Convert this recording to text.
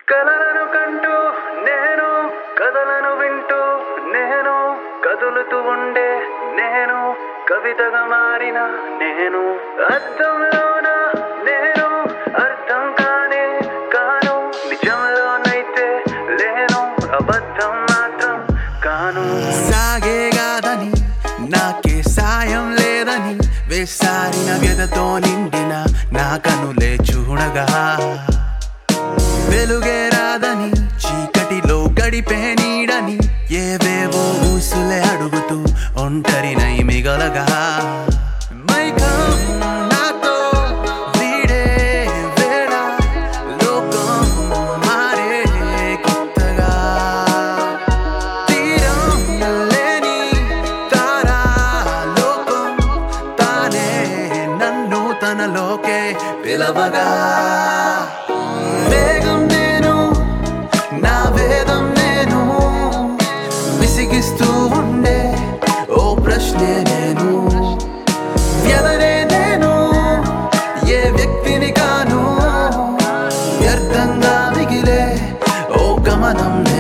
కలలను కంటూ నేను కథలను వింటూ నేను కదులుతూ ఉండే నేను కవితగా మారిన నేను అర్థంలోన నేను అర్థం కానే కాను నిజంలోనైతే లేను అబద్ధం మాత్రం కాను సాగేగాదని నాకే సాయం లేదని వేసారిన వ్యధతో నిండిన నా కనులే చూడగా వెలుగే రాదని చీకటిలో గడిపే నీడని ఏవేవో ఊసులే అడుగుతూ ఒంటరినై మిగలగా మైకం నాతో వీడే వేళ లోకం మారే కొత్తగా తీరం లేని తారా లోకం తానే నన్ను తనలోకే పిలవగా వేగం నేను నా వేదం నేను విసిగిస్తూ ఉండే ఓ ప్రశ్నే నేను వ్యవరే నేను ఏ వ్యక్తిని కాను వ్యర్థంగా మిగిలే ఓ గమనం